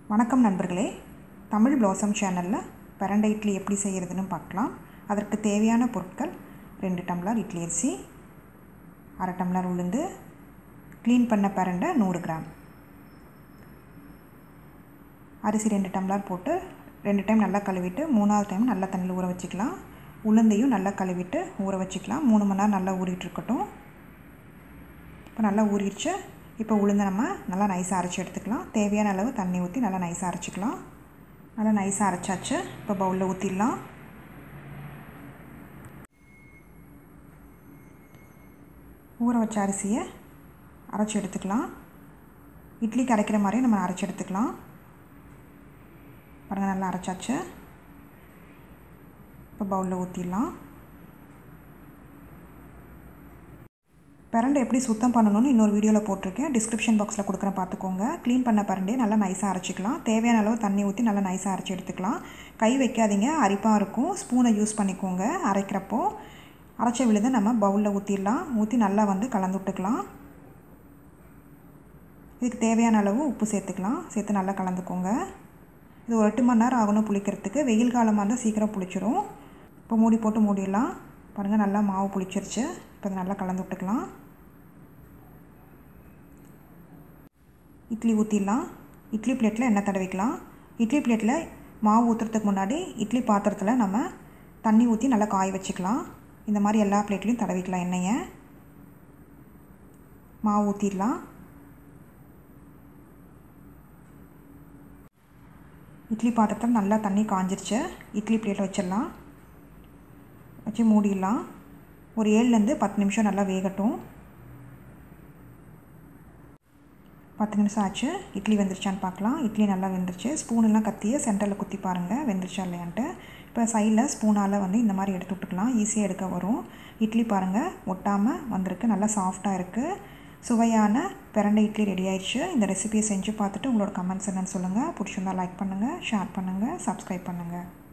வணக்கம் நண்பர்களே தமிழ் ப்ளாசம் சேனலில் பிரண்டை இட்லி எப்படி செய்கிறதுன்னு பார்க்கலாம் அதற்கு தேவையான பொருட்கள் ரெண்டு டம்ளர் இட்லி அரிசி அரை டம்ளர் உளுந்து க்ளீன் பண்ண பிரண்டை நூறு கிராம் அரிசி ரெண்டு டம்ளர் போட்டு ரெண்டு டைம் நல்லா கழுவிட்டு மூணாவது டைம் நல்லா தண்ணியில் ஊற வச்சுக்கலாம் உளுந்தையும் நல்லா கழுவிட்டு ஊற வச்சுக்கலாம் மூணு மணி நேரம் நல்லா ஊறிட்டு இருக்கட்டும் இப்போ நல்லா ஊறிடுச்சு இப்போ உளுந்தை நம்ம நல்லா நைஸாக அரைச்சி எடுத்துக்கலாம் தேவையான அளவு தண்ணி ஊற்றி நல்லா நைஸாக அரைச்சிக்கலாம் நல்லா நைஸாக அரைச்சாச்சு இப்போ பவுலில் ஊற்றிடலாம் ஊற வச்ச அரிசியை அரைச்சி எடுத்துக்கலாம் இட்லிக்கு அரைக்கிற மாதிரியே நம்ம அரைச்சி எடுத்துக்கலாம் பாருங்கள் நல்லா அரைச்சாச்சு இப்போ பவுலில் ஊற்றிடலாம் பிரண்டை எப்படி சுத்தம் பண்ணணும்னு இன்னொரு வீடியோவில் போட்டிருக்கேன் டிஸ்கிரிப்ஷன் பாக்ஸில் கொடுக்குறேன் பார்த்துக்கோங்க க்ளீன் பண்ண பிரண்டையை நல்லா நைஸாக அரைச்சிக்கலாம் தேவையான அளவு தண்ணி ஊற்றி நல்லா நைஸாக அரைச்சி எடுத்துக்கலாம் கை வைக்காதீங்க அரிப்பாக இருக்கும் ஸ்பூனை யூஸ் பண்ணிக்கோங்க அரைக்கிறப்போ அரைச்ச விழுதை நம்ம பவுலில் ஊற்றிடலாம் ஊற்றி நல்லா வந்து கலந்து விட்டுக்கலாம் இதுக்கு தேவையான அளவு உப்பு சேர்த்துக்கலாம் சேர்த்து நல்லா கலந்துக்கோங்க இது ஒரு எட்டு மணி நேரம் ஆகணும் புளிக்கிறதுக்கு வெயில் காலமாக இருந்தால் சீக்கிரம் புளிச்சிரும் இப்போ மூடி போட்டு மூடிடலாம் பாருங்கள் நல்லா மாவு புளிச்சிருச்சு இப்போ அதை நல்லா கலந்து விட்டுக்கலாம் இட்லி ஊற்றிடலாம் இட்லி பிளேட்டில் எண்ணெய் தடவிக்கலாம் இட்லி பிளேட்டில் மாவு ஊற்றுறதுக்கு முன்னாடி இட்லி பாத்திரத்தில் நம்ம தண்ணி ஊற்றி நல்லா காய வச்சுக்கலாம் இந்த மாதிரி எல்லா பிளேட்லேயும் தடவிக்கலாம் எண்ணெயை மாவு ஊற்றிடலாம் இட்லி பாத்திரத்தில் நல்லா தண்ணி காஞ்சிருச்சு இட்லி பிளேட்டில் வச்சிடலாம் வச்சு மூடிடலாம் ஒரு ஏழுலேருந்து பத்து நிமிஷம் நல்லா வேகட்டும் பத்து நிமிஷம் ஆச்சு இட்லி வெந்துருச்சான்னு பார்க்கலாம் இட்லி நல்லா வெந்துருச்சு ஸ்பூனெல்லாம் கத்தியை சென்டரில் குத்தி பாருங்கள் வெந்துருச்சா இல்லையான்ட்டு இப்போ சைடில் ஸ்பூனால் வந்து இந்த மாதிரி எடுத்து விட்டுக்கலாம் ஈஸியாக எடுக்க வரும் இட்லி பாருங்கள் ஒட்டாமல் வந்திருக்கு நல்லா சாஃப்டாக இருக்குது சுவையான பிரண்டை இட்லி ரெடி ஆயிடுச்சு இந்த ரெசிபியை செஞ்சு பார்த்துட்டு உங்களோட கமெண்ட்ஸ் என்னன்னு சொல்லுங்கள் பிடிச்சிருந்தா லைக் பண்ணுங்கள் ஷேர் பண்ணுங்கள் சப்ஸ்கிரைப் பண்ணுங்கள்